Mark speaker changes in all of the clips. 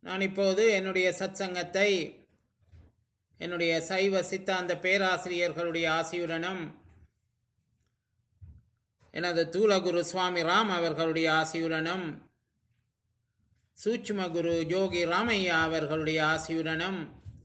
Speaker 1: நான் இப்போது என்னுடைய சத்சங்கத்தை என்னுடைய சைவ சித்தாந்த பேராசிரியர்களுடைய ஆசியுடனும் எனது தூலகுரு சுவாமி ராம் அவர்களுடைய ஆசியுடனும் சூட்சும குரு யோகி ராமையா அவர்களுடைய ஆசியுடனும்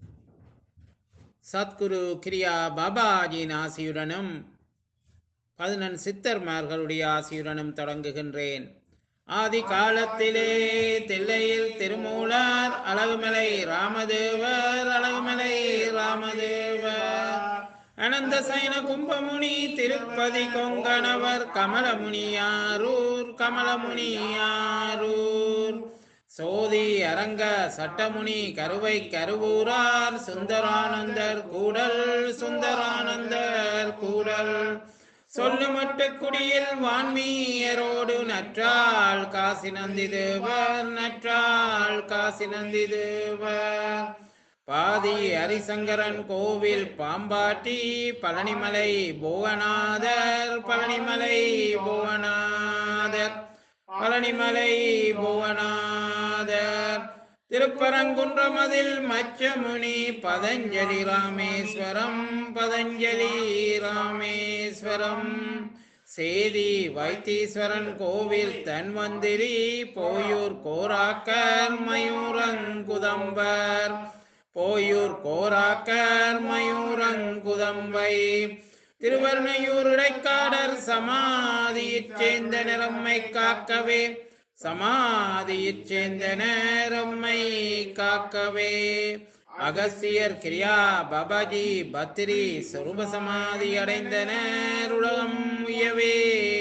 Speaker 1: சத்குரு கிரியா பாபாஜியின் ஆசியுடனும் பதினெண் சித்தர்மார்களுடைய ஆசியுடனும் தொடங்குகின்றேன் ஆதி காலத்திலே தில்லையில் திருமூலர் அழகுமலை ராமதேவர் அழகுமலை ராமதேவர் அனந்த சைன கும்பமுனி திருப்பதி கொங்கணவர் கமலமுனியாரூர் கமலமுனியாரூர் சோதி அரங்க சட்டமுனி கருவை கருவூரார் சுந்தரானந்தர் கூடல் சுந்தரானந்தர் கூடல் சொல்லுமட்டு குடியில் வான்மீயரோடு நற்றாள் காசி நந்தி தேவர் நற்றாள் காசி நந்தி தேவர் பாதி ஹரிசங்கரன் கோவில் பாம்பாட்டி பழனிமலை புவனாதர் பழனிமலை புவனாதர் பழனிமலை புவனாதர் திருப்பரங்குன்றமதில் மச்சமுனி பதஞ்சலி ராமேஸ்வரம் பதஞ்சலி ராமேஸ்வரம் சேதி வைத்தீஸ்வரன் கோவில் தன்வந்திரி போயூர் கோராக்கர் மயூரங்குதம்பர் போயூர் கோராக்கர் மயூரங்குதம்பை திருவர்ணையூர் இடைக்காடர் சமாதியைச் சேர்ந்த நிறம்மை காக்கவே சமாதியைச் சேர்ந்த நேரம்மை காக்கவே அகஸ்தியர் கிரியா பபாஜி பத்ரி சொரூப சமாதி அடைந்தனர் உலகம் உயவே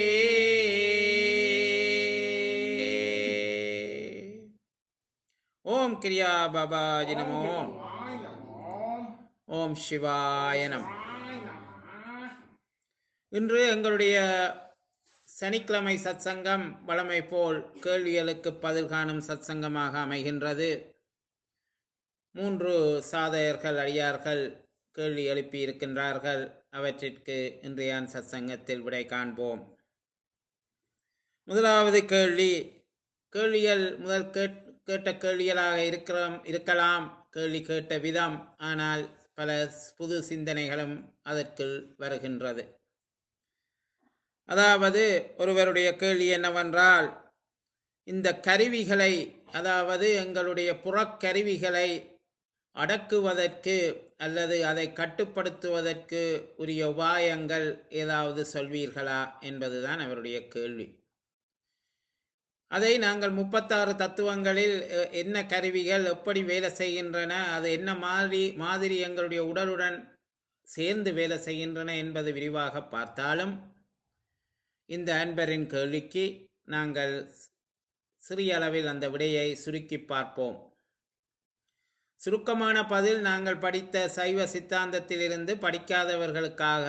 Speaker 1: ஓம் கிரியா பாபாஜி நமோ ஓம் சிவாய நம இன்று எங்களுடைய சனிக்கிழமை சத்சங்கம் வழமை போல் கேள்விகளுக்கு பதில் காணும் சத்சங்கமாக அமைகின்றது மூன்று சாதகர்கள் அடியார்கள் கேள்வி எழுப்பி இருக்கின்றார்கள் அவற்றிற்கு இன்றைய சத்சங்கத்தில் விடை காண்போம் முதலாவது கேள்வி கேள்விகள் முதல் கேட் கேட்ட கேள்விகளாக இருக்கிறோம் இருக்கலாம் கேள்வி கேட்ட விதம் ஆனால் பல புது சிந்தனைகளும் அதற்குள் வருகின்றது அதாவது ஒருவருடைய கேள்வி என்னவென்றால் இந்த கருவிகளை அதாவது எங்களுடைய புறக்கருவிகளை அடக்குவதற்கு அல்லது அதை கட்டுப்படுத்துவதற்கு உரிய உபாயங்கள் ஏதாவது சொல்வீர்களா என்பதுதான் அவருடைய கேள்வி அதை நாங்கள் முப்பத்தாறு தத்துவங்களில் என்ன கருவிகள் எப்படி வேலை செய்கின்றன அது என்ன மாதிரி மாதிரி எங்களுடைய உடலுடன் சேர்ந்து வேலை செய்கின்றன என்பது விரிவாக பார்த்தாலும் இந்த அன்பரின் கேள்விக்கு நாங்கள் சிறிய அளவில் அந்த விடையை சுருக்கி பார்ப்போம் சுருக்கமான பதில் நாங்கள் படித்த சைவ சித்தாந்தத்திலிருந்து படிக்காதவர்களுக்காக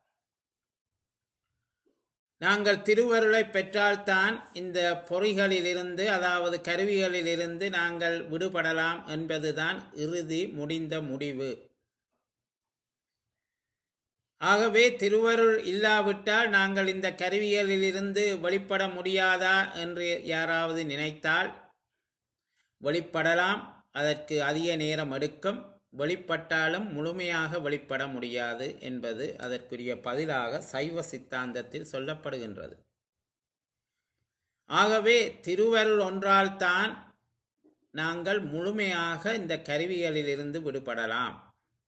Speaker 1: நாங்கள் திருவருளை பெற்றால்தான் இந்த பொறிகளிலிருந்து அதாவது கருவிகளிலிருந்து நாங்கள் விடுபடலாம் என்பதுதான் இறுதி முடிந்த முடிவு ஆகவே திருவருள் இல்லாவிட்டால் நாங்கள் இந்த கருவிகளிலிருந்து வெளிப்பட முடியாதா என்று யாராவது நினைத்தால் வெளிப்படலாம் அதற்கு அதிக நேரம் எடுக்கும் வெளிப்பட்டாலும் முழுமையாக வெளிப்பட முடியாது என்பது அதற்குரிய பதிலாக சைவ சித்தாந்தத்தில் சொல்லப்படுகின்றது ஆகவே திருவருள் ஒன்றால்தான் நாங்கள் முழுமையாக இந்த கருவிகளிலிருந்து விடுபடலாம்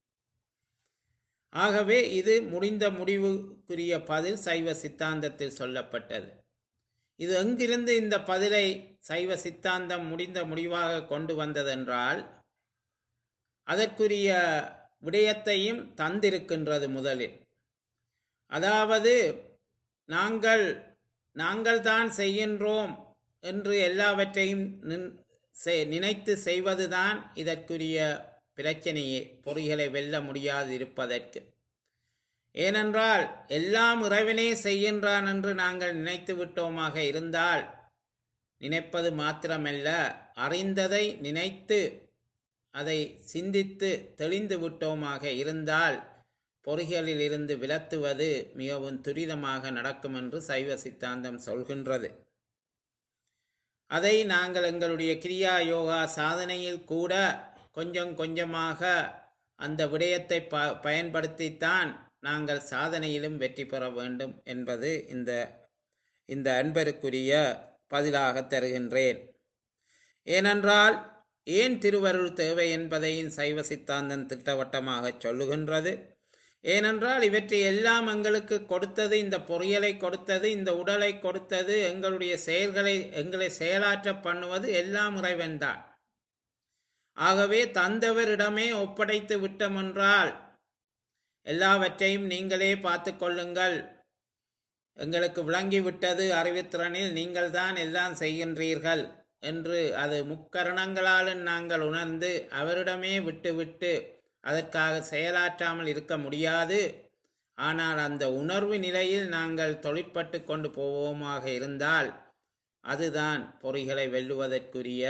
Speaker 1: ஆகவே இது முடிந்த முடிவுக்குரிய பதில் சைவ சித்தாந்தத்தில் சொல்லப்பட்டது இது எங்கிருந்து இந்த பதிலை சைவ சித்தாந்தம் முடிந்த முடிவாக கொண்டு வந்ததென்றால் அதற்குரிய விடயத்தையும் தந்திருக்கின்றது முதலில் அதாவது நாங்கள் நாங்கள் தான் செய்கின்றோம் என்று எல்லாவற்றையும் நினைத்து செய்வதுதான் இதற்குரிய பிரச்சனையே பொறிகளை வெல்ல முடியாது இருப்பதற்கு ஏனென்றால் எல்லாம் இறைவனே செய்கின்றான் என்று நாங்கள் நினைத்து விட்டோமாக இருந்தால் நினைப்பது மாத்திரமல்ல அறிந்ததை நினைத்து அதை சிந்தித்து தெளிந்து விட்டோமாக இருந்தால் பொறிகளில் இருந்து விலத்துவது மிகவும் துரிதமாக நடக்கும் என்று சைவ சித்தாந்தம் சொல்கின்றது அதை நாங்கள் எங்களுடைய கிரியா யோகா சாதனையில் கூட கொஞ்சம் கொஞ்சமாக அந்த விடயத்தை ப பயன்படுத்தித்தான் நாங்கள் சாதனையிலும் வெற்றி பெற வேண்டும் என்பது இந்த இந்த அன்பருக்குரிய பதிலாக தருகின்றேன் ஏனென்றால் ஏன் திருவருள் தேவை என்பதையும் சைவ சித்தாந்தம் திட்டவட்டமாக சொல்லுகின்றது ஏனென்றால் இவற்றை எல்லாம் எங்களுக்கு கொடுத்தது இந்த பொறியலை கொடுத்தது இந்த உடலை கொடுத்தது எங்களுடைய செயல்களை எங்களை செயலாற்ற பண்ணுவது எல்லாம் இறைவன்தான் ஆகவே தந்தவரிடமே ஒப்படைத்து விட்டமென்றால் எல்லாவற்றையும் நீங்களே பார்த்து கொள்ளுங்கள் எங்களுக்கு விளங்கி விட்டது அறிவுத்திறனில் நீங்கள் தான் எல்லாம் செய்கின்றீர்கள் என்று அது முக்கரணங்களாலும் நாங்கள் உணர்ந்து அவரிடமே விட்டுவிட்டு அதற்காக செயலாற்றாமல் இருக்க முடியாது ஆனால் அந்த உணர்வு நிலையில் நாங்கள் தொழிற்பட்டு கொண்டு போவோமாக இருந்தால் அதுதான் பொறிகளை வெல்லுவதற்குரிய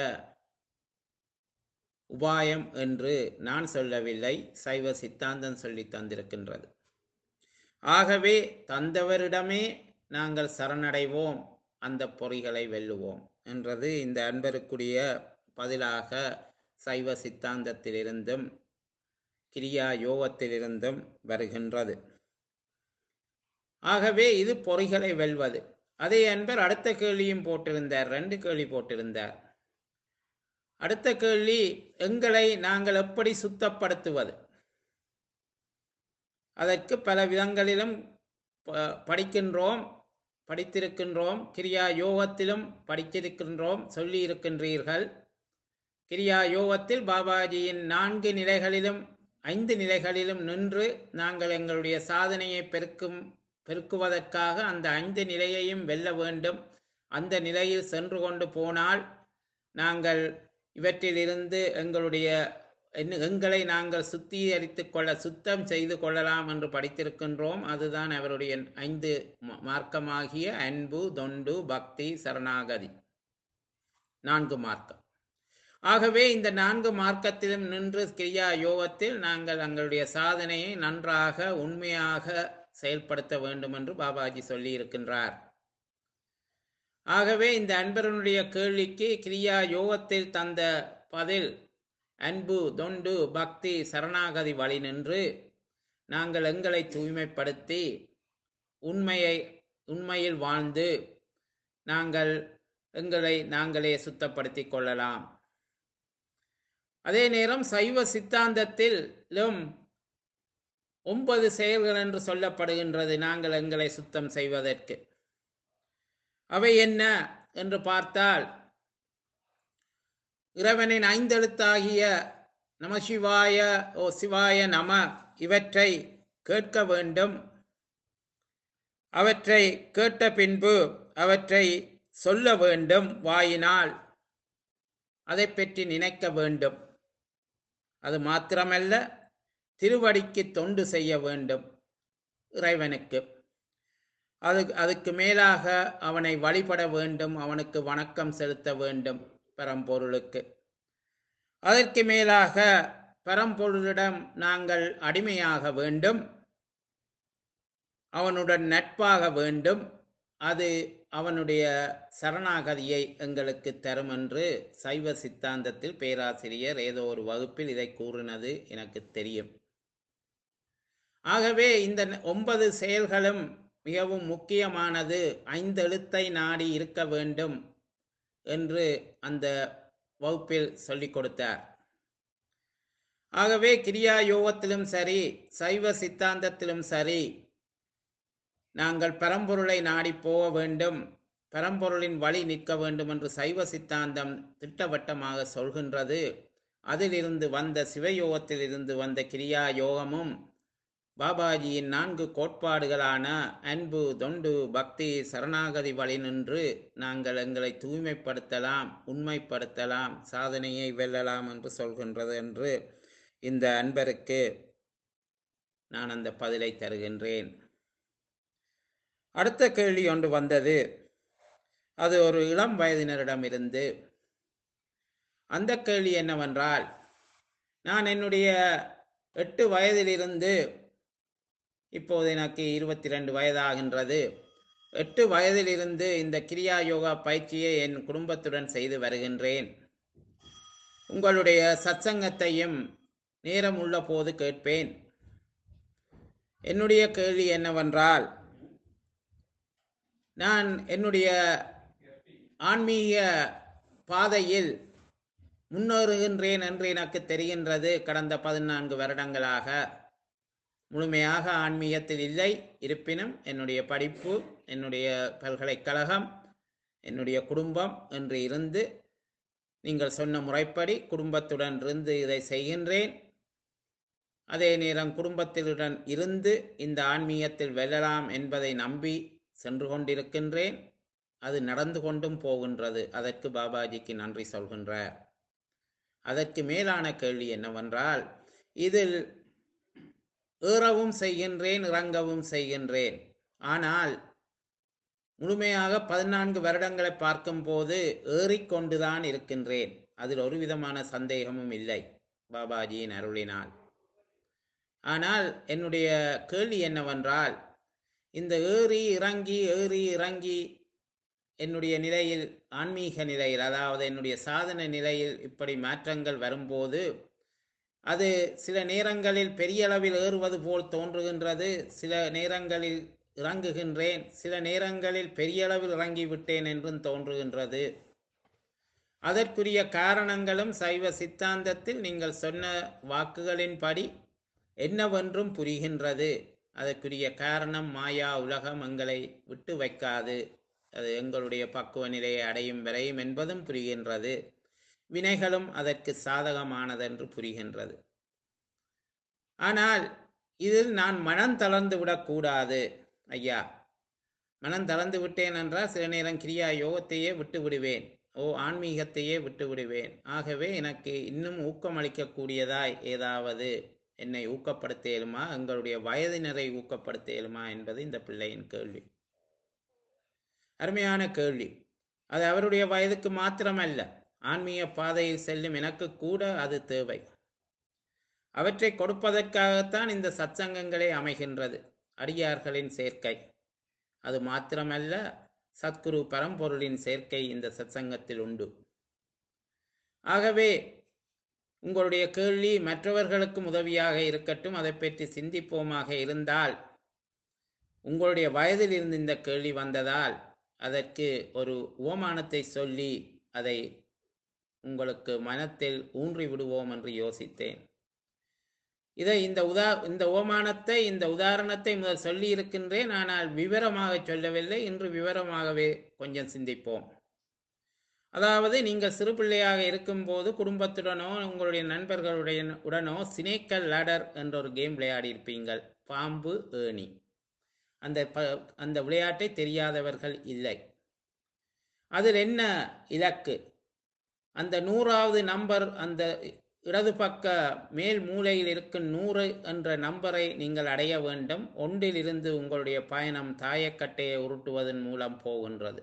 Speaker 1: உபாயம் என்று நான் சொல்லவில்லை சைவ சித்தாந்தம் சொல்லி தந்திருக்கின்றது ஆகவே தந்தவரிடமே நாங்கள் சரணடைவோம் அந்த பொறிகளை வெல்லுவோம் என்றது இந்த அன்பருக்குரிய பதிலாக சைவ சித்தாந்தத்திலிருந்தும் கிரியா யோகத்திலிருந்தும் வருகின்றது ஆகவே இது பொறிகளை வெல்வது அதே அன்பர் அடுத்த கேள்வியும் போட்டிருந்தார் ரெண்டு கேள்வி போட்டிருந்தார் அடுத்த கேள்வி எங்களை நாங்கள் எப்படி சுத்தப்படுத்துவது அதற்கு பல விதங்களிலும் ப- படிக்கின்றோம் படித்திருக்கின்றோம் கிரியா யோகத்திலும் படித்திருக்கின்றோம் சொல்லி இருக்கின்றீர்கள் கிரியா யோகத்தில் பாபாஜியின் நான்கு நிலைகளிலும் ஐந்து நிலைகளிலும் நின்று நாங்கள் எங்களுடைய சாதனையை பெருக்கும் பெருக்குவதற்காக அந்த ஐந்து நிலையையும் வெல்ல வேண்டும் அந்த நிலையில் சென்று கொண்டு போனால் நாங்கள் இவற்றிலிருந்து எங்களுடைய என்னு- எங்களை நாங்கள் சுத்திகரித்துக் கொள்ள சுத்தம் செய்து கொள்ளலாம் என்று படித்திருக்கின்றோம் அதுதான் அவருடைய ஐந்து ம- மார்க்கமாகிய அன்பு தொண்டு பக்தி சரணாகதி நான்கு மார்க்கம் ஆகவே இந்த நான்கு மார்க்கத்திலும் நின்று கிரியா யோகத்தில் நாங்கள் எங்களுடைய சாதனையை நன்றாக உண்மையாக செயல்படுத்த வேண்டும் என்று பாபாஜி சொல்லி இருக்கின்றார் ஆகவே இந்த அன்பரனுடைய கேள்விக்கு கிரியா யோகத்தில் தந்த பதில் அன்பு தொண்டு பக்தி சரணாகதி வழி நின்று நாங்கள் எங்களை தூய்மைப்படுத்தி உண்மையை உண்மையில் வாழ்ந்து நாங்கள் எங்களை நாங்களே சுத்தப்படுத்திக் கொள்ளலாம் அதே நேரம் சைவ சித்தாந்தத்திலும் ஒன்பது செயல்கள் என்று சொல்லப்படுகின்றது நாங்கள் எங்களை சுத்தம் செய்வதற்கு அவை என்ன என்று பார்த்தால் இறைவனின் ஐந்தெழுத்தாகிய நம சிவாய ஓ சிவாய நம இவற்றை கேட்க வேண்டும் அவற்றை கேட்ட பின்பு அவற்றை சொல்ல வேண்டும் வாயினால் அதை பற்றி நினைக்க வேண்டும் அது மாத்திரமல்ல திருவடிக்கு தொண்டு செய்ய வேண்டும் இறைவனுக்கு அது அதுக்கு மேலாக அவனை வழிபட வேண்டும் அவனுக்கு வணக்கம் செலுத்த வேண்டும் பரம்பொருளுக்கு அதற்கு மேலாக பரம்பொருளிடம் நாங்கள் அடிமையாக வேண்டும் அவனுடன் நட்பாக வேண்டும் அது அவனுடைய சரணாகதியை எங்களுக்கு தரும் என்று சைவ சித்தாந்தத்தில் பேராசிரியர் ஏதோ ஒரு வகுப்பில் இதை கூறினது எனக்கு தெரியும் ஆகவே இந்த ந- ஒன்பது செயல்களும் மிகவும் முக்கியமானது ஐந்தெழுத்தை நாடி இருக்க வேண்டும் என்று அந்த வகுப்பில் சொல்லிக் கொடுத்தார் ஆகவே கிரியா யோகத்திலும் சரி சைவ சித்தாந்தத்திலும் சரி நாங்கள் பரம்பொருளை நாடி போக வேண்டும் பரம்பொருளின் வழி நிற்க வேண்டும் என்று சைவ சித்தாந்தம் திட்டவட்டமாக சொல்கின்றது அதிலிருந்து வந்த சிவயோகத்திலிருந்து வந்த கிரியா யோகமும் பாபாஜியின் நான்கு கோட்பாடுகளான அன்பு தொண்டு பக்தி சரணாகதி வழி நின்று நாங்கள் எங்களை தூய்மைப்படுத்தலாம் உண்மைப்படுத்தலாம் சாதனையை வெல்லலாம் என்று சொல்கின்றது என்று இந்த அன்பருக்கு நான் அந்த பதிலை தருகின்றேன் அடுத்த கேள்வி ஒன்று வந்தது அது ஒரு இளம் வயதினரிடமிருந்து அந்த கேள்வி என்னவென்றால் நான் என்னுடைய எட்டு வயதிலிருந்து இப்போது எனக்கு இருபத்தி ரெண்டு வயதாகின்றது எட்டு வயதிலிருந்து இந்த கிரியா யோகா பயிற்சியை என் குடும்பத்துடன் செய்து வருகின்றேன் உங்களுடைய சத்சங்கத்தையும் நேரம் உள்ள போது கேட்பேன் என்னுடைய கேள்வி என்னவென்றால் நான் என்னுடைய ஆன்மீக பாதையில் முன்னேறுகின்றேன் என்று எனக்கு தெரிகின்றது கடந்த பதினான்கு வருடங்களாக முழுமையாக ஆன்மீகத்தில் இல்லை இருப்பினும் என்னுடைய படிப்பு என்னுடைய பல்கலைக்கழகம் என்னுடைய குடும்பம் என்று இருந்து நீங்கள் சொன்ன முறைப்படி குடும்பத்துடன் இருந்து இதை செய்கின்றேன் அதே நேரம் குடும்பத்திலுடன் இருந்து இந்த ஆன்மீகத்தில் வெல்லலாம் என்பதை நம்பி சென்று கொண்டிருக்கின்றேன் அது நடந்து கொண்டும் போகின்றது அதற்கு பாபாஜிக்கு நன்றி சொல்கின்றார் அதற்கு மேலான கேள்வி என்னவென்றால் இதில் ஏறவும் செய்கின்றேன் இறங்கவும் செய்கின்றேன் ஆனால் முழுமையாக பதினான்கு வருடங்களை பார்க்கும்போது ஏறிக்கொண்டுதான் இருக்கின்றேன் அதில் ஒரு விதமான சந்தேகமும் இல்லை பாபாஜியின் அருளினால் ஆனால் என்னுடைய கேள்வி என்னவென்றால் இந்த ஏறி இறங்கி ஏறி இறங்கி என்னுடைய நிலையில் ஆன்மீக நிலையில் அதாவது என்னுடைய சாதன நிலையில் இப்படி மாற்றங்கள் வரும்போது அது சில நேரங்களில் பெரிய அளவில் ஏறுவது போல் தோன்றுகின்றது சில நேரங்களில் இறங்குகின்றேன் சில நேரங்களில் பெரிய அளவில் இறங்கி விட்டேன் என்றும் தோன்றுகின்றது அதற்குரிய காரணங்களும் சைவ சித்தாந்தத்தில் நீங்கள் சொன்ன வாக்குகளின்படி என்னவென்றும் புரிகின்றது அதற்குரிய காரணம் மாயா உலகம் எங்களை விட்டு வைக்காது அது எங்களுடைய பக்குவ நிலையை அடையும் வரையும் என்பதும் புரிகின்றது வினைகளும் அதற்கு சாதகமானதென்று புரிகின்றது ஆனால் இதில் நான் மனம் தளர்ந்து விடக்கூடாது ஐயா மனம் தளர்ந்து விட்டேன் என்றால் சில நேரம் கிரியா யோகத்தையே விட்டு விடுவேன் ஓ ஆன்மீகத்தையே விட்டு விடுவேன் ஆகவே எனக்கு இன்னும் ஊக்கமளிக்கக்கூடியதாய் ஏதாவது என்னை ஊக்கப்படுத்த இயலுமா எங்களுடைய வயதினரை ஊக்கப்படுத்த இயலுமா என்பது இந்த பிள்ளையின் கேள்வி அருமையான கேள்வி அது அவருடைய வயதுக்கு மாத்திரமல்ல ஆன்மீக பாதையில் செல்லும் எனக்கு கூட அது தேவை அவற்றை கொடுப்பதற்காகத்தான் இந்த சத்சங்கங்களே அமைகின்றது அடியார்களின் சேர்க்கை அது மாத்திரமல்ல சத்குரு பரம்பொருளின் சேர்க்கை இந்த சத்சங்கத்தில் உண்டு ஆகவே உங்களுடைய கேள்வி மற்றவர்களுக்கும் உதவியாக இருக்கட்டும் அதை பற்றி சிந்திப்போமாக இருந்தால் உங்களுடைய வயதில் இருந்து இந்த கேள்வி வந்ததால் அதற்கு ஒரு ஓமானத்தை சொல்லி அதை உங்களுக்கு மனத்தில் ஊன்றி விடுவோம் என்று யோசித்தேன் இதை இந்த உதா இந்த ஓமானத்தை இந்த உதாரணத்தை முதல் சொல்லி இருக்கின்றேன் ஆனால் விவரமாக சொல்லவில்லை இன்று விவரமாகவே கொஞ்சம் சிந்திப்போம் அதாவது நீங்கள் சிறு பிள்ளையாக இருக்கும்போது குடும்பத்துடனோ உங்களுடைய நண்பர்களுடைய உடனோ சினேக்கல் லேடர் என்ற ஒரு கேம் விளையாடி இருப்பீங்கள் பாம்பு ஏணி அந்த ப அந்த விளையாட்டை தெரியாதவர்கள் இல்லை அதில் என்ன இலக்கு அந்த நூறாவது நம்பர் அந்த இடது பக்க மேல் மூலையில் இருக்கும் நூறு என்ற நம்பரை நீங்கள் அடைய வேண்டும் ஒன்றிலிருந்து உங்களுடைய பயணம் தாயக்கட்டையை உருட்டுவதன் மூலம் போகின்றது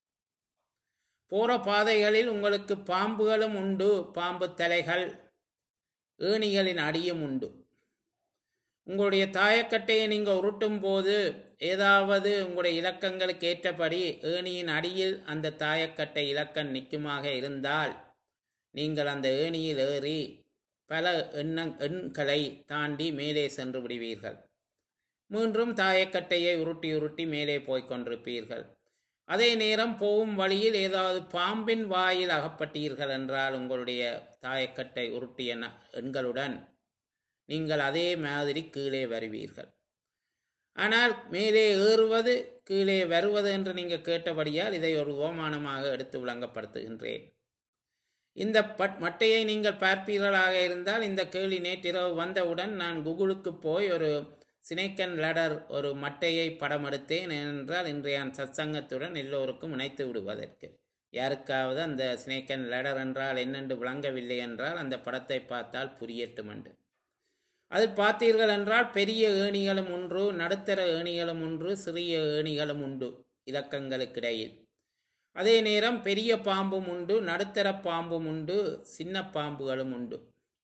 Speaker 1: போற பாதைகளில் உங்களுக்கு பாம்புகளும் உண்டு பாம்பு தலைகள் ஏணிகளின் அடியும் உண்டு உங்களுடைய தாயக்கட்டையை நீங்க உருட்டும் போது ஏதாவது உங்களுடைய இலக்கங்களுக்கு ஏற்றபடி ஏணியின் அடியில் அந்த தாயக்கட்டை இலக்கம் நிற்குமாக இருந்தால் நீங்கள் அந்த ஏணியில் ஏறி பல எண்ண எண்களை தாண்டி மேலே சென்று விடுவீர்கள் மீண்டும் தாயக்கட்டையை உருட்டி உருட்டி மேலே போய்க் கொண்டிருப்பீர்கள் அதே நேரம் போகும் வழியில் ஏதாவது பாம்பின் வாயில் அகப்பட்டீர்கள் என்றால் உங்களுடைய தாயக்கட்டை உருட்டிய ந- எண்களுடன் நீங்கள் அதே மாதிரி கீழே வருவீர்கள் ஆனால் மேலே ஏறுவது கீழே வருவது என்று நீங்கள் கேட்டபடியால் இதை ஒரு ஓமானமாக எடுத்து விளங்கப்படுத்துகின்றேன் இந்த பட் மட்டையை நீங்கள் பார்ப்பீர்களாக இருந்தால் இந்த கேள்வி நேற்றிரவு வந்தவுடன் நான் கூகுளுக்கு போய் ஒரு சினைக்கன் லடர் ஒரு மட்டையை படம் எடுத்தேன் ஏனென்றால் இன்றைய சத்சங்கத்துடன் எல்லோருக்கும் இணைத்து விடுவதற்கு யாருக்காவது அந்த சினைக்கன் லடர் என்றால் என்னென்று விளங்கவில்லை என்றால் அந்த படத்தை பார்த்தால் புரியட்டும் என்று அதில் பார்த்தீர்கள் என்றால் பெரிய ஏணிகளும் ஒன்று நடுத்தர ஏணிகளும் ஒன்று சிறிய ஏணிகளும் உண்டு இலக்கங்களுக்கிடையில் அதே நேரம் பெரிய பாம்பும் உண்டு நடுத்தர பாம்பும் உண்டு சின்ன பாம்புகளும் உண்டு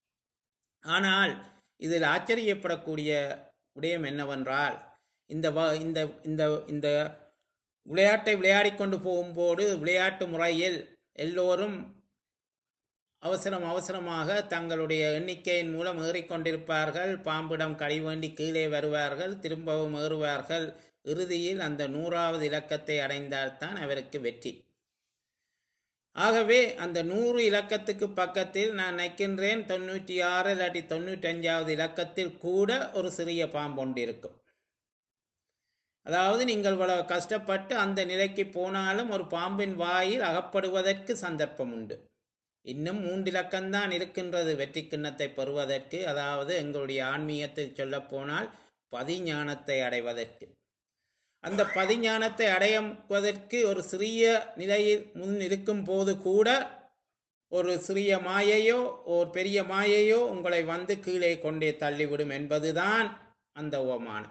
Speaker 1: ஆனால் இதில் ஆச்சரியப்படக்கூடிய விடயம் என்னவென்றால் இந்த வ- இந்த இந்த இந்த விளையாட்டை விளையாடிக் கொண்டு போகும்போது விளையாட்டு முறையில் எல்லோரும் அவசரம் அவசரமாக தங்களுடைய எண்ணிக்கையின் மூலம் ஏறிக்கொண்டிருப்பார்கள் பாம்பிடம் கை வேண்டி கீழே வருவார்கள் திரும்பவும் ஏறுவார்கள் இறுதியில் அந்த நூறாவது இலக்கத்தை அடைந்தால்தான் அவருக்கு வெற்றி ஆகவே அந்த நூறு இலக்கத்துக்கு பக்கத்தில் நான் நினைக்கின்றேன் தொண்ணூற்றி ஆறு இல்லாட்டி தொண்ணூற்றி அஞ்சாவது இலக்கத்தில் கூட ஒரு சிறிய பாம்பு ஒன்று இருக்கும் அதாவது நீங்கள் இவ்வளவு கஷ்டப்பட்டு அந்த நிலைக்கு போனாலும் ஒரு பாம்பின் வாயில் அகப்படுவதற்கு சந்தர்ப்பம் உண்டு இன்னும் மூன்று இலக்கம்தான் இருக்கின்றது வெற்றி கிண்ணத்தை பெறுவதற்கு அதாவது எங்களுடைய ஆன்மீகத்தில் சொல்ல போனால் பதிஞானத்தை அடைவதற்கு அந்த பதிஞானத்தை அடைவதற்கு ஒரு சிறிய நிலையில் முன் இருக்கும் போது கூட ஒரு சிறிய மாயையோ ஒரு பெரிய மாயையோ உங்களை வந்து கீழே கொண்டே தள்ளிவிடும் என்பதுதான் அந்த ஓமானம்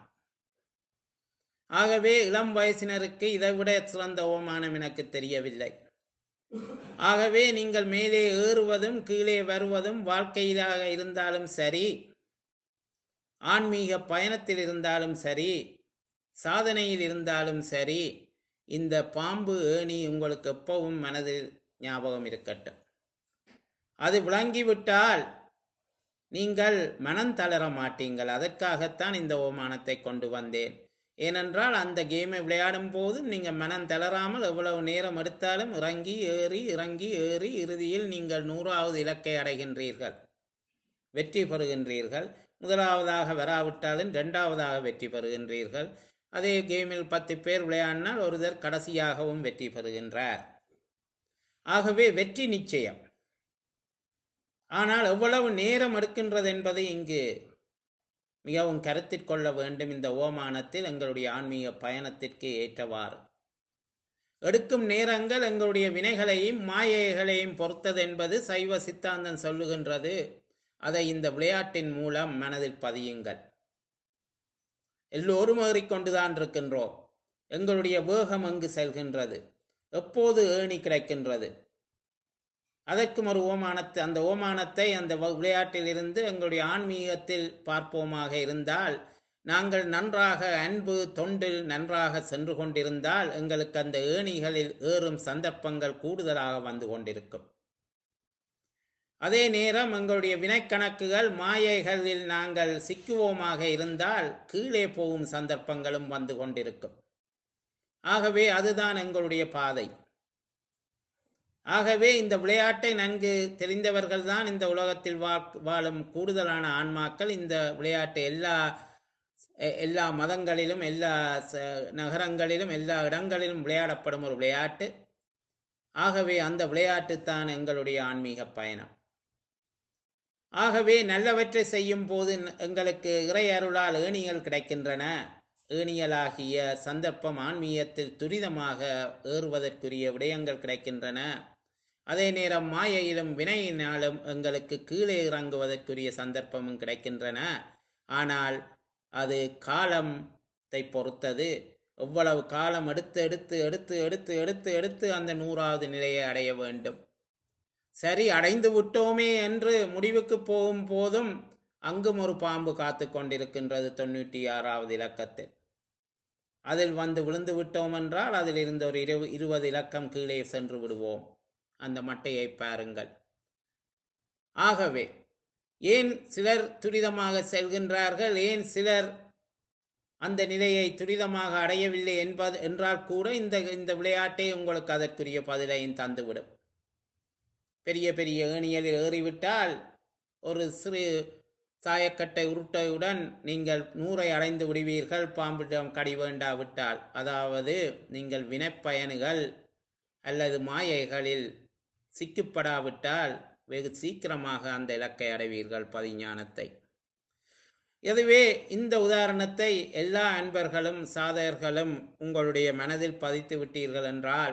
Speaker 1: ஆகவே இளம் வயசினருக்கு இதைவிட சிறந்த ஓமானம் எனக்கு தெரியவில்லை ஆகவே நீங்கள் மேலே ஏறுவதும் கீழே வருவதும் வாழ்க்கையிலாக இருந்தாலும் சரி ஆன்மீக பயணத்தில் இருந்தாலும் சரி சாதனையில் இருந்தாலும் சரி இந்த பாம்பு ஏணி உங்களுக்கு எப்பவும் மனதில் ஞாபகம் இருக்கட்டும் அது விளங்கிவிட்டால் நீங்கள் மனம் தளர மாட்டீங்கள் அதற்காகத்தான் இந்த ஓமானத்தை கொண்டு வந்தேன் ஏனென்றால் அந்த கேமை விளையாடும் போது நீங்கள் மனம் தளராமல் எவ்வளவு நேரம் எடுத்தாலும் இறங்கி ஏறி இறங்கி ஏறி இறுதியில் நீங்கள் நூறாவது இலக்கை அடைகின்றீர்கள் வெற்றி பெறுகின்றீர்கள் முதலாவதாக வராவிட்டாலும் இரண்டாவதாக வெற்றி பெறுகின்றீர்கள் அதே கேமில் பத்து பேர் விளையாடினால் ஒருவர் கடைசியாகவும் வெற்றி பெறுகின்றார் ஆகவே வெற்றி நிச்சயம் ஆனால் எவ்வளவு நேரம் எடுக்கின்றது என்பதை இங்கு மிகவும் கருத்தில் கொள்ள வேண்டும் இந்த ஓமானத்தில் எங்களுடைய ஆன்மீக பயணத்திற்கு ஏற்றவாறு எடுக்கும் நேரங்கள் எங்களுடைய வினைகளையும் மாயைகளையும் பொறுத்தது என்பது சைவ சித்தாந்தம் சொல்லுகின்றது அதை இந்த விளையாட்டின் மூலம் மனதில் பதியுங்கள் எல்லோரும் ஏறிக்கொண்டுதான் இருக்கின்றோம் எங்களுடைய வேகம் அங்கு செல்கின்றது எப்போது ஏணி கிடைக்கின்றது அதற்கும் ஒரு ஓமானத்தை அந்த ஓமானத்தை அந்த விளையாட்டில் இருந்து எங்களுடைய ஆன்மீகத்தில் பார்ப்போமாக இருந்தால் நாங்கள் நன்றாக அன்பு தொண்டில் நன்றாக சென்று கொண்டிருந்தால் எங்களுக்கு அந்த ஏணிகளில் ஏறும் சந்தர்ப்பங்கள் கூடுதலாக வந்து கொண்டிருக்கும் அதே நேரம் எங்களுடைய வினைக்கணக்குகள் மாயைகளில் நாங்கள் சிக்குவோமாக இருந்தால் கீழே போகும் சந்தர்ப்பங்களும் வந்து கொண்டிருக்கும் ஆகவே அதுதான் எங்களுடைய பாதை ஆகவே இந்த விளையாட்டை நன்கு தெரிந்தவர்கள் தான் இந்த உலகத்தில் வாழும் கூடுதலான ஆன்மாக்கள் இந்த விளையாட்டை எல்லா எல்லா மதங்களிலும் எல்லா நகரங்களிலும் எல்லா இடங்களிலும் விளையாடப்படும் ஒரு விளையாட்டு ஆகவே அந்த விளையாட்டு தான் எங்களுடைய ஆன்மீக பயணம் ஆகவே நல்லவற்றை செய்யும் போது எங்களுக்கு இறை அருளால் ஏணிகள் கிடைக்கின்றன ஏணியலாகிய சந்தர்ப்பம் ஆன்மீகத்தில் துரிதமாக ஏறுவதற்குரிய விடயங்கள் கிடைக்கின்றன அதே நேரம் மாயையிலும் வினையினாலும் எங்களுக்கு கீழே இறங்குவதற்குரிய சந்தர்ப்பமும் கிடைக்கின்றன ஆனால் அது காலத்தை பொறுத்தது எவ்வளவு காலம் எடுத்து எடுத்து எடுத்து எடுத்து எடுத்து எடுத்து அந்த நூறாவது நிலையை அடைய வேண்டும் சரி அடைந்து விட்டோமே என்று முடிவுக்கு போகும் போதும் அங்கும் ஒரு பாம்பு காத்து கொண்டிருக்கின்றது தொண்ணூற்றி ஆறாவது இலக்கத்தில் அதில் வந்து விழுந்து விட்டோம் என்றால் அதில் இருந்த ஒரு இரு இருபது இலக்கம் கீழே சென்று விடுவோம் அந்த மட்டையை பாருங்கள் ஆகவே ஏன் சிலர் துரிதமாக செல்கின்றார்கள் ஏன் சிலர் அந்த நிலையை துரிதமாக அடையவில்லை என்பது என்றால் கூட இந்த இந்த விளையாட்டே உங்களுக்கு அதற்குரிய பதிலையும் தந்துவிடும் பெரிய பெரிய ஏணியலில் ஏறிவிட்டால் ஒரு சிறு சாயக்கட்டை உருட்டையுடன் நீங்கள் நூறை அடைந்து விடுவீர்கள் பாம்பிடம் கடி வேண்டாவிட்டால் அதாவது நீங்கள் வினைப்பயன்கள் அல்லது மாயைகளில் சிக்கப்படாவிட்டால் வெகு சீக்கிரமாக அந்த இலக்கை அடைவீர்கள் பதிஞானத்தை எனவே இந்த உதாரணத்தை எல்லா அன்பர்களும் சாதகர்களும் உங்களுடைய மனதில் பதித்து விட்டீர்கள் என்றால்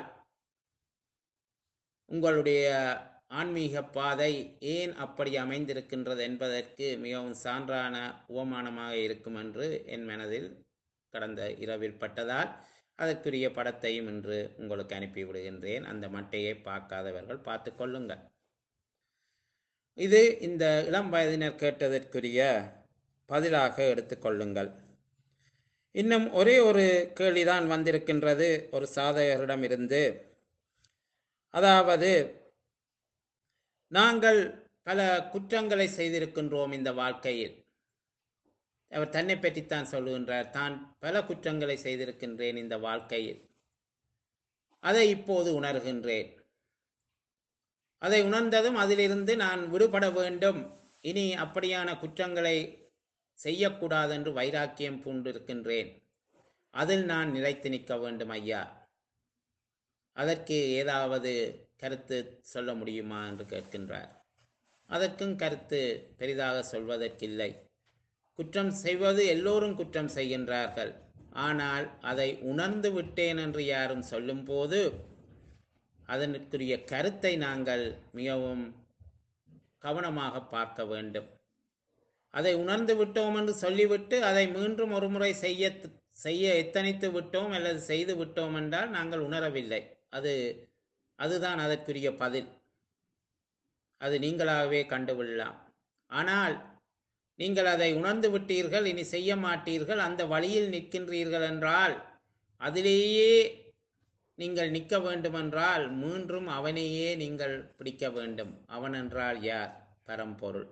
Speaker 1: உங்களுடைய ஆன்மீக பாதை ஏன் அப்படி அமைந்திருக்கின்றது என்பதற்கு மிகவும் சான்றான உவமானமாக இருக்கும் என்று என் மனதில் கடந்த இரவில் பட்டதால் அதற்குரிய படத்தையும் இன்று உங்களுக்கு அனுப்பி விடுகின்றேன் அந்த மட்டையை பார்க்காதவர்கள் பார்த்து கொள்ளுங்கள் இது இந்த இளம் வயதினர் கேட்டதற்குரிய பதிலாக எடுத்துக்கொள்ளுங்கள் இன்னும் ஒரே ஒரு கேள்விதான் வந்திருக்கின்றது ஒரு சாதகரிடமிருந்து அதாவது நாங்கள் பல குற்றங்களை செய்திருக்கின்றோம் இந்த வாழ்க்கையில் அவர் தன்னை பற்றித்தான் சொல்லுகின்றார் தான் பல குற்றங்களை செய்திருக்கின்றேன் இந்த வாழ்க்கையில் அதை இப்போது உணர்கின்றேன் அதை உணர்ந்ததும் அதிலிருந்து நான் விடுபட வேண்டும் இனி அப்படியான குற்றங்களை செய்யக்கூடாது என்று வைராக்கியம் பூண்டிருக்கின்றேன் அதில் நான் நிலைத்து நிற்க வேண்டும் ஐயா அதற்கு ஏதாவது கருத்து சொல்ல முடியுமா என்று கேட்கின்றார் அதற்கும் கருத்து பெரிதாக சொல்வதற்கில்லை குற்றம் செய்வது எல்லோரும் குற்றம் செய்கின்றார்கள் ஆனால் அதை உணர்ந்து விட்டேன் என்று யாரும் சொல்லும்போது அதனுக்குரிய கருத்தை நாங்கள் மிகவும் கவனமாக பார்க்க வேண்டும் அதை உணர்ந்து விட்டோம் என்று சொல்லிவிட்டு அதை மீண்டும் ஒரு முறை செய்ய செய்ய எத்தனித்து விட்டோம் அல்லது செய்து விட்டோம் என்றால் நாங்கள் உணரவில்லை அது அதுதான் அதற்குரிய பதில் அது நீங்களாகவே கண்டுவிடலாம் ஆனால் நீங்கள் அதை உணர்ந்து விட்டீர்கள் இனி செய்ய மாட்டீர்கள் அந்த வழியில் நிற்கின்றீர்கள் என்றால் அதிலேயே நீங்கள் நிற்க வேண்டுமென்றால் மீண்டும் அவனையே நீங்கள் பிடிக்க வேண்டும் அவன் என்றால் யார் பரம்பொருள்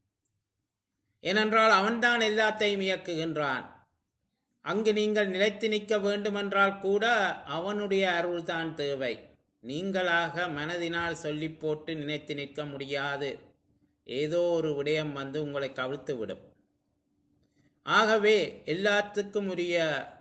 Speaker 1: ஏனென்றால் அவன்தான் எல்லாத்தையும் இயக்குகின்றான் அங்கு நீங்கள் நிலைத்து நிற்க வேண்டுமென்றால் கூட அவனுடைய அருள்தான் தேவை நீங்களாக மனதினால் சொல்லி போட்டு நினைத்து நிற்க முடியாது ஏதோ ஒரு விடயம் வந்து உங்களை கவிழ்த்து விடும் ஆகவே எல்லாத்துக்கும் உரிய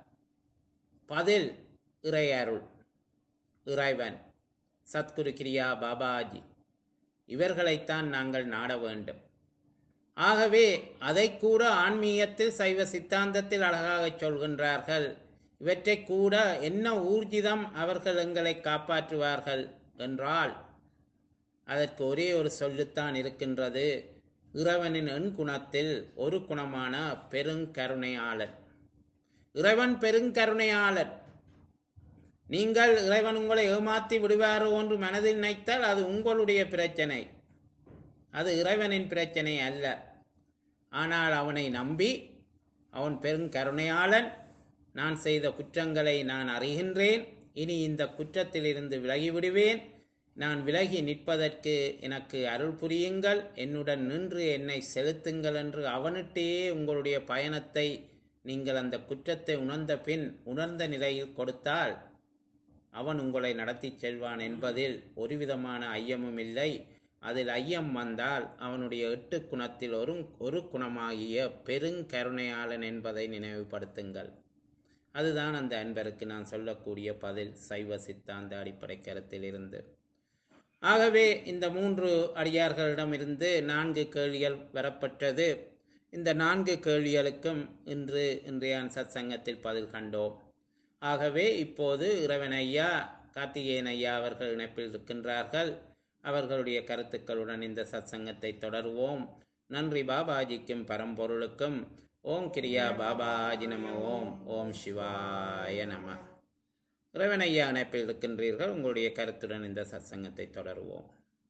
Speaker 1: பதில் இறை அருள் இறைவன் சத்குரு கிரியா பாபாஜி இவர்களைத்தான் நாங்கள் நாட வேண்டும் ஆகவே அதை கூட ஆன்மீகத்தில் சைவ சித்தாந்தத்தில் அழகாக சொல்கின்றார்கள் இவற்றை கூட என்ன ஊர்ஜிதம் அவர்கள் எங்களை காப்பாற்றுவார்கள் என்றால் அதற்கு ஒரே ஒரு சொல்லுத்தான் இருக்கின்றது இறைவனின் எண் குணத்தில் ஒரு குணமான பெருங்கருணையாளர் இறைவன் பெருங்கருணையாளர் நீங்கள் இறைவன் உங்களை ஏமாற்றி விடுவாரோ என்று மனதில் நினைத்தால் அது உங்களுடைய பிரச்சனை அது இறைவனின் பிரச்சனை அல்ல ஆனால் அவனை நம்பி அவன் பெருங்கருணையாளன் நான் செய்த குற்றங்களை நான் அறிகின்றேன் இனி இந்த குற்றத்திலிருந்து விலகிவிடுவேன் நான் விலகி நிற்பதற்கு எனக்கு அருள் புரியுங்கள் என்னுடன் நின்று என்னை செலுத்துங்கள் என்று அவனிட்டே உங்களுடைய பயணத்தை நீங்கள் அந்த குற்றத்தை உணர்ந்த பின் உணர்ந்த நிலையில் கொடுத்தால் அவன் உங்களை நடத்தி செல்வான் என்பதில் ஒரு விதமான ஐயமும் இல்லை அதில் ஐயம் வந்தால் அவனுடைய எட்டு குணத்தில் ஒரு ஒரு குணமாகிய பெருங்கருணையாளன் என்பதை நினைவுபடுத்துங்கள் அதுதான் அந்த அன்பருக்கு நான் சொல்லக்கூடிய பதில் சைவ சித்தாந்த அடிப்படை கருத்தில் இருந்து ஆகவே இந்த மூன்று அடியார்களிடமிருந்து நான்கு கேள்விகள் வரப்பட்டது இந்த நான்கு கேள்விகளுக்கும் இன்று இன்றைய சத் சங்கத்தில் பதில் கண்டோம் ஆகவே இப்போது இறைவன் ஐயா கார்த்திகேயன் ஐயா அவர்கள் இணைப்பில் இருக்கின்றார்கள் அவர்களுடைய கருத்துக்களுடன் இந்த சத் சங்கத்தை தொடருவோம் நன்றி பாபாஜிக்கும் பரம்பொருளுக்கும் ஓம் கிரியா பாபாஜி நம ஓம் ஓம் சிவாய நம இறைவன் ஐயா இணைப்பில் இருக்கின்றீர்கள் உங்களுடைய கருத்துடன் இந்த சத்சங்கத்தை தொடருவோம்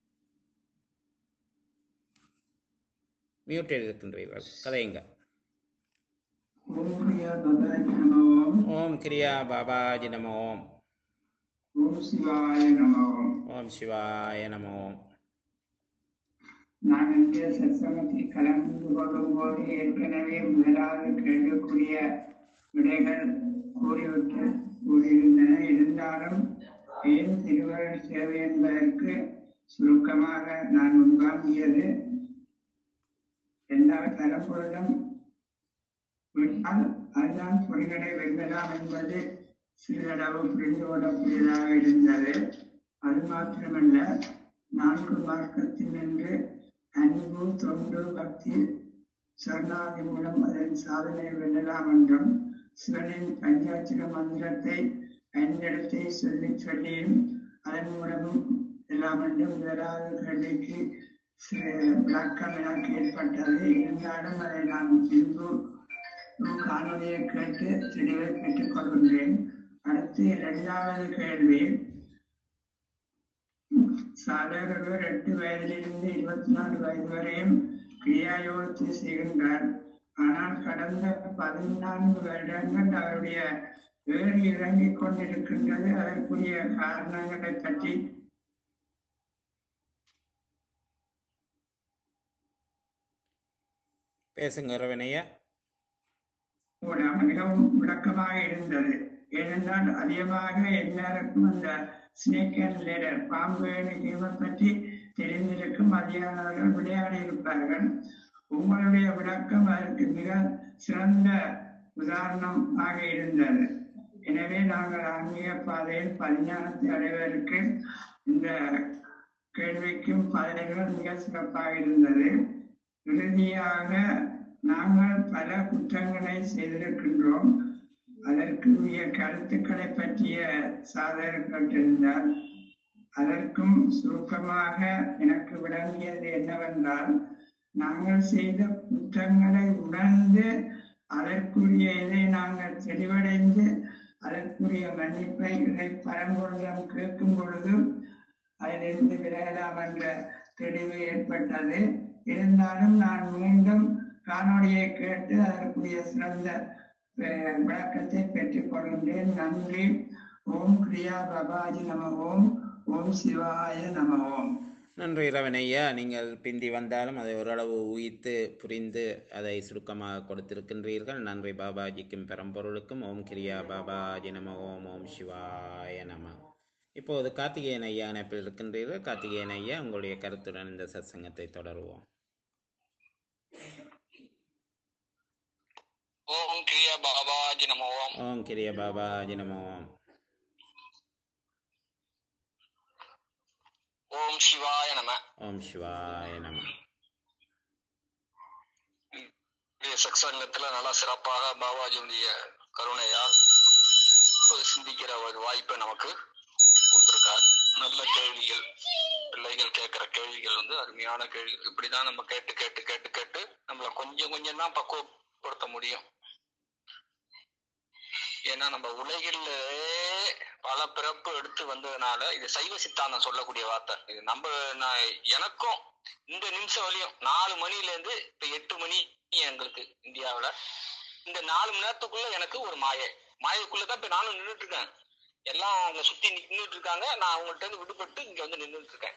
Speaker 1: மியூட்டில் இருக்கின்றீர்கள் கதையுங்க
Speaker 2: ஓம் கிரியா பாபாஜி நமோம்
Speaker 1: ஓம் கிரியா பாபாஜி நம ஓம்
Speaker 2: ஓம் சிவாய நமோம்
Speaker 1: ஓம் சிவாய நம ஓம்
Speaker 2: நான் இந்த சத்சங்கத்தில் கலந்து கொள்ளும்போது ஏற்கனவே முதலாவது கேட்கக்கூடிய விடைகள் கூறிவிட்டு கூறியிருந்தன இருந்தாலும் ஏன் திருவருள் சேவை என்பதற்கு சுருக்கமாக நான் உள்வாங்கியது எல்லா தரப்பொருளும் விட்டால் அதுதான் பொறிகளை வெல்லலாம் என்பது சிறிதளவு புரிந்து கொள்ளக்கூடியதாக இருந்தது அது மாத்திரமல்ல நான்கு மார்க்கத்தில் நின்று அன்பு தொண்டு பக்தி சரணாதி மூலம் அதன் சாதனை வெல்லலாம் என்றும் சிவனின் பஞ்சாட்சர மந்திரத்தை ஐந்திடத்தை சொல்லி சொல்லியும் அதன் மூலமும் எல்லாம் என்று முதலாவது கேள்விக்கு சி- விளக்கம் எனக்கு ஏற்பட்டது இருந்தாலும் அதை நான் பின்பு காணொலியை கேட்டு தெளிவை பெற்றுக் கொள்கின்றேன் அடுத்து இரண்டாவது கேள்வி சாதகர் எட்டு வயதிலிருந்து இருபத்தி நாலு வயது வரையும் கிரியாயோகத்தை செய்கின்றார் ஆனால் கடந்த பதினான்கு வருடங்கள் அவருடைய ஏறி இறங்கிக் கொண்டிருக்கின்றது அதற்குரிய காரணங்களை பற்றி
Speaker 1: பேசுங்க இரவனையா
Speaker 2: கூட மிகவும் விளக்கமாக இருந்தது ஏனென்றால் அதிகமாக எல்லாருக்கும் அந்த ஸ்னேக் அண்ட் லேடர் பாம்பு கேமை பற்றி தெரிந்திருக்கும் அதிகாரர்கள் விளையாடி இருப்பார்கள் உங்களுடைய விளக்கம் அதற்கு மிக சிறந்த உதாரணமாக இருந்தது எனவே நாங்கள் ஆன்மீக பாதையில் பரிஞானத்தை அடைவதற்கு இந்த கேள்விக்கும் பதில்கள் மிக சிறப்பாக இருந்தது இறுதியாக நாங்கள் பல குற்றங்களை செய்திருக்கின்றோம் அதற்குரிய கருத்துக்களை பற்றிய சாதகர்கள் இருந்தால் அதற்கும் சுருக்கமாக எனக்கு விளங்கியது என்னவென்றால் நாங்கள் செய்த குற்றங்களை உணர்ந்து அதற்குரிய இதை நாங்கள் தெளிவடைந்து அதற்குரிய மன்னிப்பை இதை பரம்பொருளிடம் கேட்கும் பொழுது அதிலிருந்து விலகலாம் என்ற தெளிவு ஏற்பட்டது இருந்தாலும் நான் மீண்டும் காணொளியை கேட்டு அதற்குரிய சிறந்த அஹ், விளக்கத்தை பெற்றுக் கொள்கின்றேன் நன்றி ஓம் கிரியா பபாஜி நம ஓம் ஓம் சிவாய நம ஓம்
Speaker 1: நன்றி இரவனையா நீங்கள் பிந்தி வந்தாலும் அதை ஓரளவு ஊகித்து புரிந்து அதை சுருக்கமாக கொடுத்திருக்கின்றீர்கள் நன்றி பாபாஜிக்கும் பெரம்பொருளுக்கும் ஓம் கிரியா பாபாஜி நம ஓம் ஓம் சிவாய நம இப்போது கார்த்திகேயன் ஐயா இணைப்பில் இருக்கின்றீர்கள் கார்த்திகேயன் ஐயா உங்களுடைய கருத்துடன் இந்த சத்சங்கத்தை தொடருவோம்
Speaker 3: ஓம் கிரியா பாபாஜி நம ஓம்
Speaker 1: ஓம் கிரியா பாபாஜி நம ஓம்
Speaker 3: ஓம் சிவாய நம
Speaker 1: ஓம் சிவாய நம
Speaker 3: இந்த சத்சங்கத்துல நல்லா சிறப்பாக பாபாஜியுடைய கருணையால் ஒரு சிந்திக்கிற ஒரு வாய்ப்பை நமக்கு கொடுத்திருக்கார் நல்ல கேள்விகள் பிள்ளைகள் கேட்கிற கேள்விகள் வந்து அருமையான கேள்விகள் இப்படிதான் நம்ம கேட்டு கேட்டு கேட்டு கேட்டு நம்மள கொஞ்சம் கொஞ்சம் தான் பக்குவப்படுத்த முடியும் ஏன்னா நம்ம உலகில் பல பிறப்பு எடுத்து வந்ததுனால இது சைவ சித்தாந்தம் சொல்லக்கூடிய வார்த்தை இது நம்ம நான் எனக்கும் இந்த நிமிஷம் வரையும் நாலு மணில இருந்து இப்ப எட்டு மணி எங்களுக்கு இந்தியாவுல இந்த நாலு மணி நேரத்துக்குள்ள எனக்கு ஒரு மாயை மாயைக்குள்ளதான் இப்ப நானும் நின்றுட்டு இருக்கேன் எல்லாம் அங்க சுத்தி நின்றுட்டு இருக்காங்க நான் அவங்கள்ட்ட இருந்து விடுபட்டு இங்க வந்து நின்றுட்டு இருக்கேன்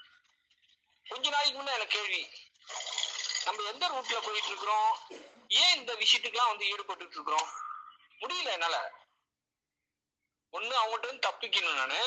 Speaker 3: கொஞ்ச நாளைக்கு முன்ன எனக்கு கேள்வி நம்ம எந்த ரூட்ல போயிட்டு இருக்கிறோம் ஏன் இந்த விஷயத்துக்குலாம் வந்து ஈடுபட்டு இருக்கிறோம் முடியல என்னால ஒண்ணு அவங்கள்ட்ட இருந்து தப்பிக்கணும் நானு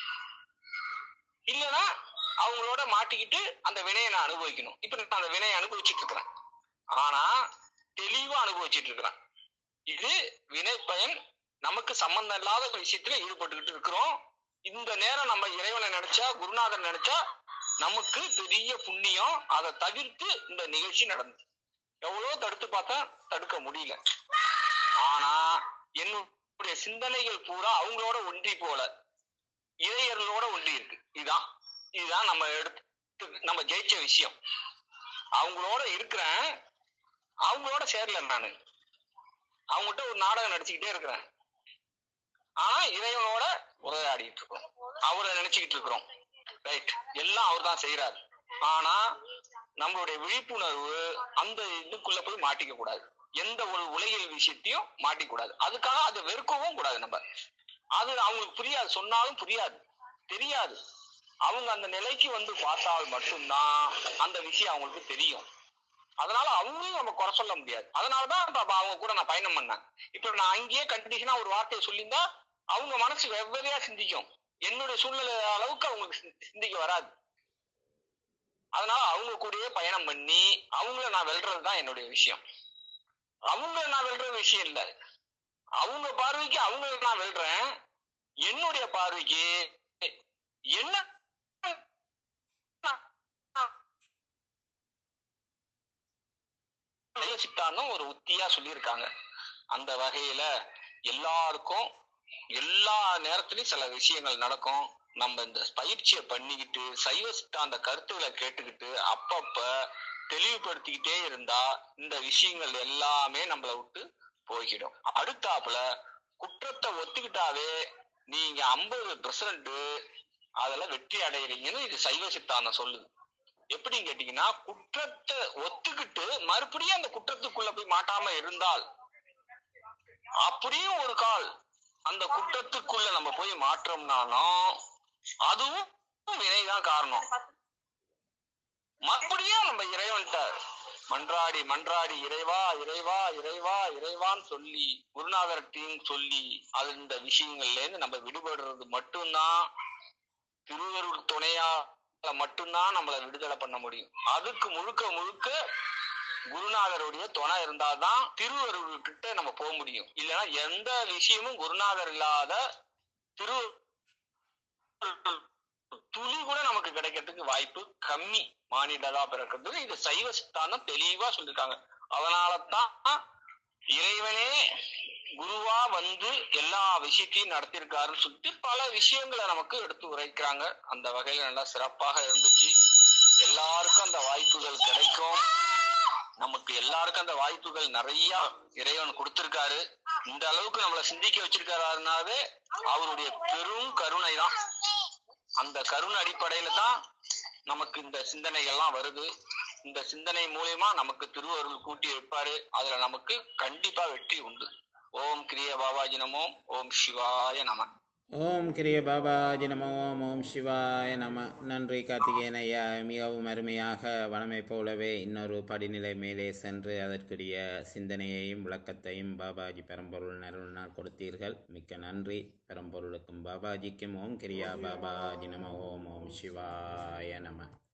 Speaker 3: இல்லைன்னா அவங்களோட மாட்டிக்கிட்டு அந்த வினையை நான் அனுபவிக்கணும் இப்ப நான் அந்த வினையை அனுபவிச்சுட்டு இருக்கிறேன் ஆனா தெளிவா அனுபவிச்சுட்டு இருக்கிறேன் இது வினை பயன் நமக்கு சம்பந்தம் இல்லாத ஒரு விஷயத்துல ஈடுபட்டுக்கிட்டு இருக்கிறோம் இந்த நேரம் நம்ம இறைவனை நினைச்சா குருநாதர் நினைச்சா நமக்கு பெரிய புண்ணியம் அதை தவிர்த்து இந்த நிகழ்ச்சி நடந்தது எவ்வளவு தடுத்து பார்த்தா தடுக்க முடியல ஆனா என்னுடைய சிந்தனைகள் பூரா அவங்களோட ஒன்றி போல இறையர்களோட ஒன்றி இருக்கு இதுதான் இதுதான் நம்ம எடுத்து நம்ம ஜெயிச்ச விஷயம் அவங்களோட இருக்கிறேன் அவங்களோட சேரல நானு அவங்ககிட்ட ஒரு நாடகம் நடிச்சுக்கிட்டே இருக்கிறேன் ஆனா இறைவனோட உரையாடிட்டு இருக்கோம் அவரை நினைச்சுக்கிட்டு இருக்கிறோம் ரைட் எல்லாம் அவர் தான் செய்யறாரு ஆனா நம்மளுடைய விழிப்புணர்வு அந்த இதுக்குள்ள போய் மாட்டிக்க கூடாது எந்த ஒரு உலகியல் விஷயத்தையும் மாட்டிக்க கூடாது அதுக்காக அதை வெறுக்கவும் கூடாது நம்ம அது அவங்களுக்கு புரியாது சொன்னாலும் புரியாது தெரியாது அவங்க அந்த நிலைக்கு வந்து பார்த்தால் மட்டும்தான் அந்த விஷயம் அவங்களுக்கு தெரியும் அதனால அவங்களையும் நம்ம குறை சொல்ல முடியாது அதனாலதான் இப்ப அவங்க கூட நான் பயணம் பண்ணேன் இப்ப நான் அங்கேயே கண்டிஷனா ஒரு வார்த்தையை சொல்லியிருந்தா அவங்க மனசு வெவ்வேறையா சிந்திக்கும் என்னுடைய சூழ்நிலை அளவுக்கு அவங்களுக்கு சிந்தி- சிந்திக்க வராது அதனால அவங்க கூடயே பயணம் பண்ணி அவங்கள நான் வெல்றது தான் என்னுடைய விஷயம் அவங்கள நான் வெல்ற விஷயம் இல்ல அவங்க பார்வைக்கு அவங்கள நான் வெல்றேன் என்னுடைய பார்வைக்கு என்ன சித்தாந்தம் ஒரு உத்தியா சொல்லியிருக்காங்க அந்த வகையில எல்லாருக்கும் எல்லா நேரத்திலயும் சில விஷயங்கள் நடக்கும் நம்ம இந்த பயிற்சியை பண்ணிக்கிட்டு சைவ சித்தாந்த கருத்துக்களை கேட்டுக்கிட்டு அப்பப்ப தெளிவுபடுத்திக்கிட்டே இருந்தா இந்த விஷயங்கள் எல்லாமே நம்மளை விட்டு போய்கிடும் அடுத்தாப்புல குற்றத்தை ஒத்துக்கிட்டாவே நீங்க ஐம்பது பெர்சன்ட் அதுல வெற்றி அடைகிறீங்கன்னு இது சைவ சித்தாந்தம் சொல்லுது எப்படின்னு கேட்டீங்கன்னா குற்றத்தை ஒத்துக்கிட்டு மறுபடியும் அந்த குற்றத்துக்குள்ள போய் மாட்டாம இருந்தால் அப்படியும் ஒரு கால் அந்த குற்றத்துக்குள்ள நம்ம போய் மாற்றோம்னாலும் அதுவும் வினைதான் காரணம் மறுபடியும் நம்ம இறைவன்கிட்ட மன்றாடி மன்றாடி இறைவா இறைவா இறைவா இறைவான்னு சொல்லி குருநாதர்கிட்டையும் சொல்லி அது இந்த விஷயங்கள்ல இருந்து நம்ம விடுபடுறது மட்டும்தான் திருவருள் துணையா மட்டும்தான் நம்மள விடுதலை பண்ண முடியும் அதுக்கு முழுக்க முழுக்க குருநாதருடைய துணை இருந்தாதான் திருவருள் கிட்ட நம்ம போக முடியும் இல்லைன்னா எந்த விஷயமும் குருநாதர் இல்லாத திரு துளி கூட நமக்கு கிடைக்கிறதுக்கு வாய்ப்பு கம்மி மானிடதா பிறக்கிறதுக்கு இது சைவ சித்தாந்தம் தெளிவா சொல்லிருக்காங்க அதனாலதான் இறைவனே குருவா வந்து எல்லா விஷயத்தையும் நடத்தியிருக்காருன்னு சொல்லிட்டு பல விஷயங்களை நமக்கு எடுத்து உரைக்கிறாங்க அந்த வகையில நல்லா சிறப்பாக இருந்துச்சு எல்லாருக்கும் அந்த வாய்ப்புகள் கிடைக்கும் நமக்கு எல்லாருக்கும் அந்த வாய்ப்புகள் நிறைய இறைவன் கொடுத்திருக்காரு இந்த அளவுக்கு நம்மளை சிந்திக்க வச்சிருக்காருனாவே அவருடைய பெரும் கருணை தான் அந்த கருணை அடிப்படையில தான் நமக்கு இந்த சிந்தனைகள்லாம் வருது இந்த சிந்தனை மூலியமா நமக்கு திருவருள் கூட்டி வைப்பாரு அதுல நமக்கு கண்டிப்பா வெற்றி உண்டு ஓம் கிரிய பாபாஜி நமோ ஓம் சிவாய நம
Speaker 1: ஓம் கிரிய பாபாஜி நம ஓம் ஓம் சிவாய நம நன்றி கார்த்திகேயன் ஐயா மிகவும் அருமையாக வளமை போலவே இன்னொரு படிநிலை மேலே சென்று அதற்குரிய சிந்தனையையும் விளக்கத்தையும் பாபாஜி பெரம்பொருள் நருளினால் கொடுத்தீர்கள் மிக்க நன்றி பெரம்பொருளுக்கும் பாபாஜிக்கும் ஓம் கிரியா பாபாஜி நம ஓம் ஓம் சிவாய நம